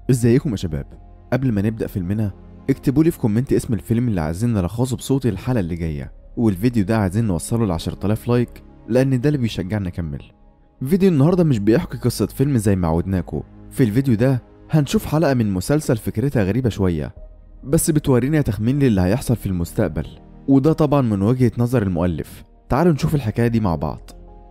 ازيكم يا شباب قبل ما نبدأ فيلمنا اكتبوا لي في كومنت اسم الفيلم اللي عايزين نلخصه بصوتي الحلقة اللي جاية والفيديو ده عايزين نوصله ل 10000 لايك لأن ده اللي بيشجعنا نكمل فيديو النهاردة مش بيحكي قصة فيلم زي ما عودناكم في الفيديو ده هنشوف حلقة من مسلسل فكرتها غريبة شوية بس بتورينا تخمين للي هيحصل في المستقبل وده طبعا من وجهة نظر المؤلف تعالوا نشوف الحكاية دي مع بعض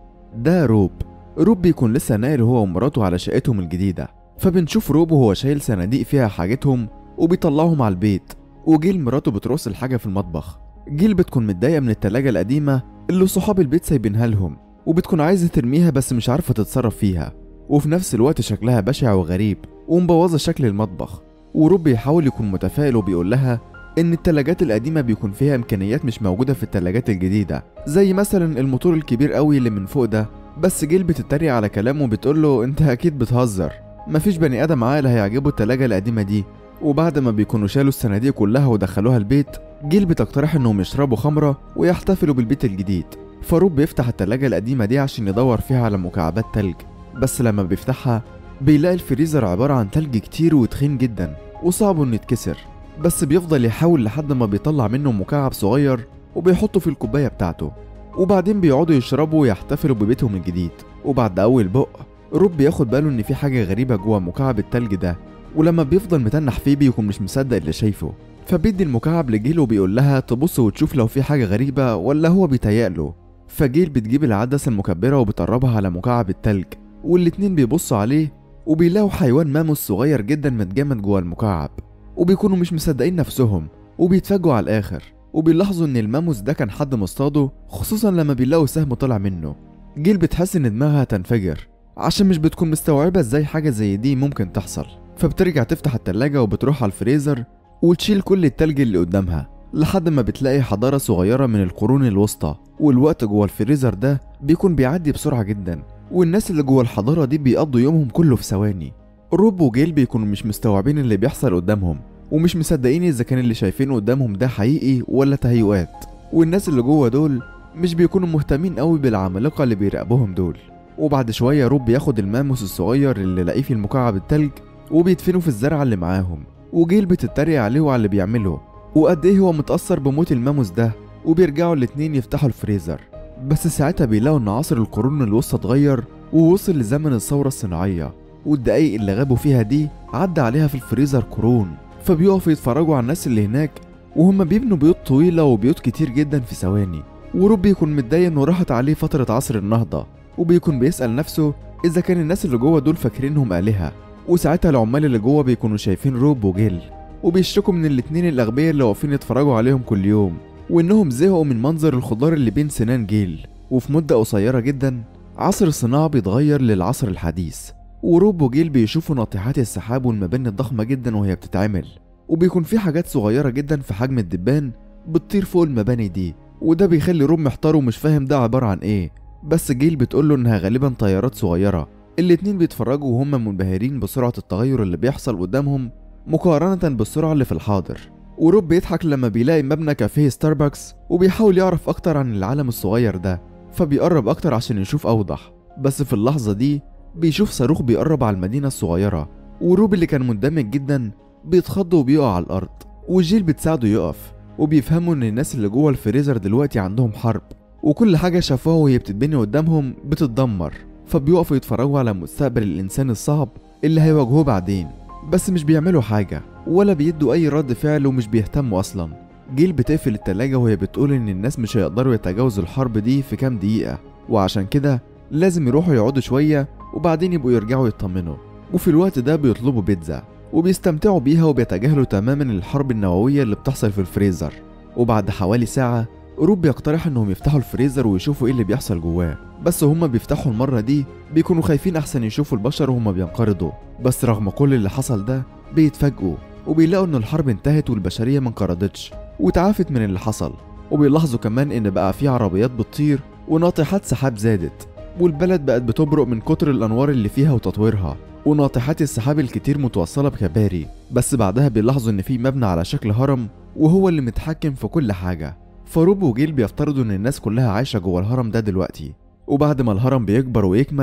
ده روب روب بيكون لسه ناقل هو ومراته على شقتهم الجديدة فبنشوف روب وهو شايل صناديق فيها حاجتهم وبيطلعهم على البيت وجيل مراته بترص الحاجة في المطبخ جيل بتكون متضايقة من التلاجة القديمة اللي صحاب البيت سايبينها لهم وبتكون عايزة ترميها بس مش عارفة تتصرف فيها وفي نفس الوقت شكلها بشع وغريب ومبوظة شكل المطبخ وروب بيحاول يكون متفائل وبيقول لها إن التلاجات القديمة بيكون فيها إمكانيات مش موجودة في التلاجات الجديدة زي مثلا الموتور الكبير قوي اللي من فوق ده بس جيل بتتريق على كلامه وبتقول له أنت أكيد بتهزر مفيش بني آدم عاقل هيعجبه التلاجة القديمة دي وبعد ما بيكونوا شالوا الصناديق كلها ودخلوها البيت جيل بتقترح إنهم يشربوا خمرة ويحتفلوا بالبيت الجديد فاروق بيفتح التلاجة القديمة دي عشان يدور فيها على مكعبات تلج بس لما بيفتحها بيلاقي الفريزر عبارة عن تلج كتير وتخين جدا وصعب انه يتكسر بس بيفضل يحاول لحد ما بيطلع منه مكعب صغير وبيحطه في الكوباية بتاعته وبعدين بيقعدوا يشربوا ويحتفلوا ببيتهم الجديد وبعد أول بق روب بياخد باله إن في حاجة غريبة جوه مكعب التلج ده ولما بيفضل متنح فيه بيكون مش مصدق اللي شايفه فبيدي المكعب لجيل وبيقول لها تبص وتشوف لو في حاجة غريبة ولا هو بيتهيأله فجيل بتجيب العدسة المكبرة وبتقربها على مكعب التلج والاتنين بيبصوا عليه وبيلاقوا حيوان ماموس صغير جدا متجمد جوه المكعب وبيكونوا مش مصدقين نفسهم وبيتفاجئوا على الآخر وبيلاحظوا إن الماموس ده كان حد مصطاده خصوصا لما بيلاقوا سهم طلع منه جيل بتحس إن دماغها هتنفجر عشان مش بتكون مستوعبة ازاي حاجة زي دي ممكن تحصل فبترجع تفتح التلاجة وبتروح على الفريزر وتشيل كل التلج اللي قدامها لحد ما بتلاقي حضارة صغيرة من القرون الوسطى والوقت جوه الفريزر ده بيكون بيعدي بسرعة جدا والناس اللي جوه الحضارة دي بيقضوا يومهم كله في ثواني روب وجيل بيكونوا مش مستوعبين اللي بيحصل قدامهم ومش مصدقين اذا كان اللي شايفينه قدامهم ده حقيقي ولا تهيؤات والناس اللي جوه دول مش بيكونوا مهتمين قوي بالعمالقة اللي بيراقبوهم دول وبعد شوية روب بياخد الماموس الصغير اللي لاقيه في المكعب التلج وبيدفنه في الزرعة اللي معاهم وجيل بتتريق عليه وعلى اللي بيعمله وقد ايه هو متأثر بموت الماموس ده وبيرجعوا الاتنين يفتحوا الفريزر بس ساعتها بيلاقوا ان عصر القرون الوسطى اتغير ووصل لزمن الثورة الصناعية والدقايق اللي غابوا فيها دي عدى عليها في الفريزر قرون فبيقفوا يتفرجوا على الناس اللي هناك وهم بيبنوا بيوت طويلة وبيوت كتير جدا في ثواني وروب بيكون متضايق انه راحت عليه فترة عصر النهضة وبيكون بيسأل نفسه إذا كان الناس اللي جوه دول فاكرينهم آلهة وساعتها العمال اللي جوه بيكونوا شايفين روب وجيل وبيشتكوا من الاتنين الأغبياء اللي واقفين يتفرجوا عليهم كل يوم وإنهم زهقوا من منظر الخضار اللي بين سنان جيل وفي مدة قصيرة جدا عصر الصناعة بيتغير للعصر الحديث وروب وجيل بيشوفوا ناطحات السحاب والمباني الضخمة جدا وهي بتتعمل وبيكون في حاجات صغيرة جدا في حجم الدبان بتطير فوق المباني دي وده بيخلي روب محتار ومش فاهم ده عبارة عن ايه بس جيل بتقوله انها غالبا طيارات صغيرة الاتنين بيتفرجوا وهم منبهرين بسرعة التغير اللي بيحصل قدامهم مقارنة بالسرعة اللي في الحاضر وروب بيضحك لما بيلاقي مبنى كافيه ستاربكس وبيحاول يعرف أكتر عن العالم الصغير ده فبيقرب أكتر عشان يشوف أوضح بس في اللحظة دي بيشوف صاروخ بيقرب على المدينة الصغيرة وروب اللي كان مندمج جدا بيتخض وبيقع على الأرض وجيل بتساعده يقف وبيفهموا إن الناس اللي جوه الفريزر دلوقتي عندهم حرب وكل حاجة شافوها وهي بتتبني قدامهم بتتدمر فبيقفوا يتفرجوا على مستقبل الإنسان الصعب اللي هيواجهوه بعدين بس مش بيعملوا حاجة ولا بيدوا أي رد فعل ومش بيهتموا أصلا جيل بتقفل التلاجة وهي بتقول إن الناس مش هيقدروا يتجاوزوا الحرب دي في كام دقيقة وعشان كده لازم يروحوا يقعدوا شوية وبعدين يبقوا يرجعوا يطمنوا وفي الوقت ده بيطلبوا بيتزا وبيستمتعوا بيها وبيتجاهلوا تماما الحرب النووية اللي بتحصل في الفريزر وبعد حوالي ساعة روب بيقترح انهم يفتحوا الفريزر ويشوفوا ايه اللي بيحصل جواه بس هما بيفتحوا المرة دي بيكونوا خايفين احسن يشوفوا البشر وهما بينقرضوا بس رغم كل اللي حصل ده بيتفاجئوا وبيلاقوا ان الحرب انتهت والبشرية ما انقرضتش وتعافت من اللي حصل وبيلاحظوا كمان ان بقى في عربيات بتطير وناطحات سحاب زادت والبلد بقت بتبرق من كتر الانوار اللي فيها وتطويرها وناطحات السحاب الكتير متوصلة بكباري بس بعدها بيلاحظوا ان في مبنى على شكل هرم وهو اللي متحكم في كل حاجة فروب وجيل بيفترضوا ان الناس كلها عايشة جوه الهرم ده دلوقتي وبعد ما الهرم بيكبر ويكمل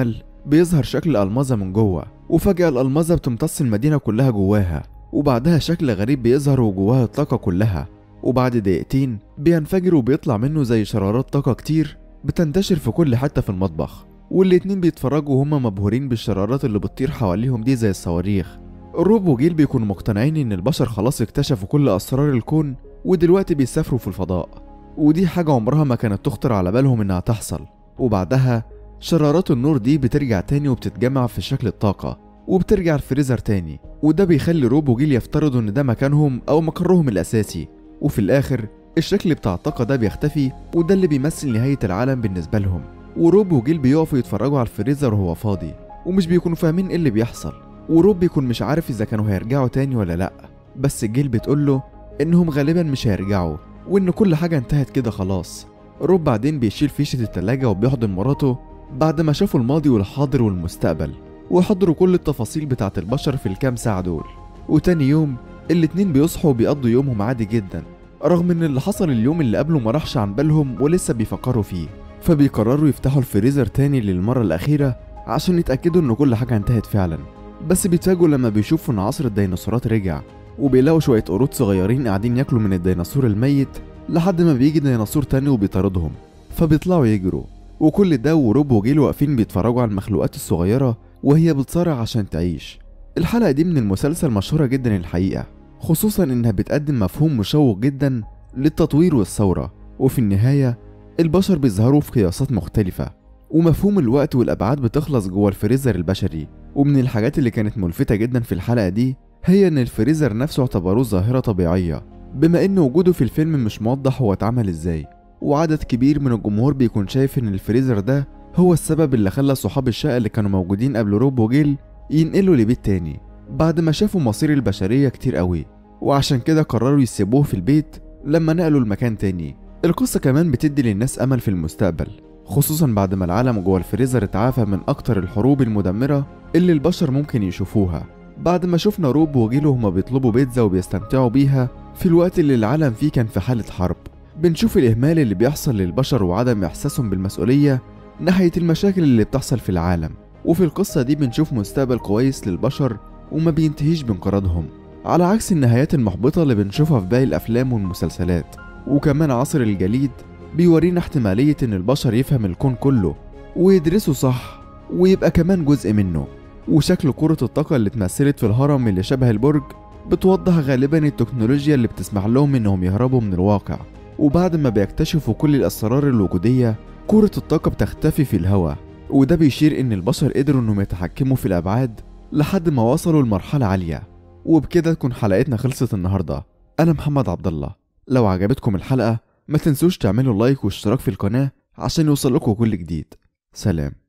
بيظهر شكل ألمظة من جوه وفجأة الألمظة بتمتص المدينة كلها جواها وبعدها شكل غريب بيظهر وجواها الطاقة كلها وبعد دقيقتين بينفجر وبيطلع منه زي شرارات طاقة كتير بتنتشر في كل حتة في المطبخ والاتنين بيتفرجوا وهما مبهورين بالشرارات اللي بتطير حواليهم دي زي الصواريخ روب وجيل بيكونوا مقتنعين ان البشر خلاص اكتشفوا كل اسرار الكون ودلوقتي بيسافروا في الفضاء ودي حاجة عمرها ما كانت تخطر على بالهم انها تحصل وبعدها شرارات النور دي بترجع تاني وبتتجمع في شكل الطاقة وبترجع الفريزر تاني وده بيخلي روب وجيل يفترضوا ان ده مكانهم او مقرهم الاساسي وفي الاخر الشكل بتاع الطاقة ده بيختفي وده اللي بيمثل نهاية العالم بالنسبة لهم وروب وجيل بيقفوا يتفرجوا على الفريزر وهو فاضي ومش بيكونوا فاهمين ايه اللي بيحصل وروب بيكون مش عارف اذا كانوا هيرجعوا تاني ولا لا بس جيل بتقوله انهم غالبا مش هيرجعوا وان كل حاجة انتهت كده خلاص روب بعدين بيشيل فيشة التلاجة وبيحضن مراته بعد ما شافوا الماضي والحاضر والمستقبل وحضروا كل التفاصيل بتاعت البشر في الكام ساعة دول وتاني يوم الاتنين بيصحوا وبيقضوا يومهم عادي جدا رغم ان اللي حصل اليوم اللي قبله ما راحش عن بالهم ولسه بيفكروا فيه فبيقرروا يفتحوا الفريزر تاني للمرة الأخيرة عشان يتأكدوا ان كل حاجة انتهت فعلا بس بيتفاجئوا لما بيشوفوا ان عصر الديناصورات رجع وبيلاقوا شوية قرود صغيرين قاعدين ياكلوا من الديناصور الميت لحد ما بيجي ديناصور تاني وبيطاردهم فبيطلعوا يجروا وكل ده وروب وجيل واقفين بيتفرجوا على المخلوقات الصغيرة وهي بتصارع عشان تعيش الحلقة دي من المسلسل مشهورة جدا الحقيقة خصوصا انها بتقدم مفهوم مشوق جدا للتطوير والثورة وفي النهاية البشر بيظهروا في قياسات مختلفة ومفهوم الوقت والأبعاد بتخلص جوه الفريزر البشري ومن الحاجات اللي كانت ملفتة جدا في الحلقة دي هي إن الفريزر نفسه اعتبروه ظاهرة طبيعية بما إن وجوده في الفيلم مش موضح هو اتعمل إزاي وعدد كبير من الجمهور بيكون شايف إن الفريزر ده هو السبب اللي خلى صحاب الشقة اللي كانوا موجودين قبل روب وجيل ينقلوا لبيت تاني بعد ما شافوا مصير البشرية كتير قوي وعشان كده قرروا يسيبوه في البيت لما نقلوا المكان تاني القصة كمان بتدي للناس أمل في المستقبل خصوصا بعد ما العالم جوه الفريزر اتعافى من أكتر الحروب المدمرة اللي البشر ممكن يشوفوها بعد ما شفنا روب وجيله هما بيطلبوا بيتزا وبيستمتعوا بيها في الوقت اللي العالم فيه كان في حالة حرب بنشوف الإهمال اللي بيحصل للبشر وعدم إحساسهم بالمسؤولية ناحية المشاكل اللي بتحصل في العالم وفي القصة دي بنشوف مستقبل كويس للبشر وما بينتهيش بانقراضهم على عكس النهايات المحبطة اللي بنشوفها في باقي الأفلام والمسلسلات وكمان عصر الجليد بيورينا احتمالية إن البشر يفهم الكون كله ويدرسه صح ويبقى كمان جزء منه وشكل كرة الطاقة اللي اتمثلت في الهرم اللي شبه البرج بتوضح غالبا التكنولوجيا اللي بتسمح لهم إنهم يهربوا من الواقع وبعد ما بيكتشفوا كل الأسرار الوجودية كرة الطاقة بتختفي في الهواء وده بيشير إن البشر قدروا إنهم يتحكموا في الأبعاد لحد ما وصلوا لمرحلة عالية وبكده تكون حلقتنا خلصت النهاردة أنا محمد عبد الله لو عجبتكم الحلقة ما تنسوش تعملوا لايك واشتراك في القناة عشان يوصل لكم كل جديد سلام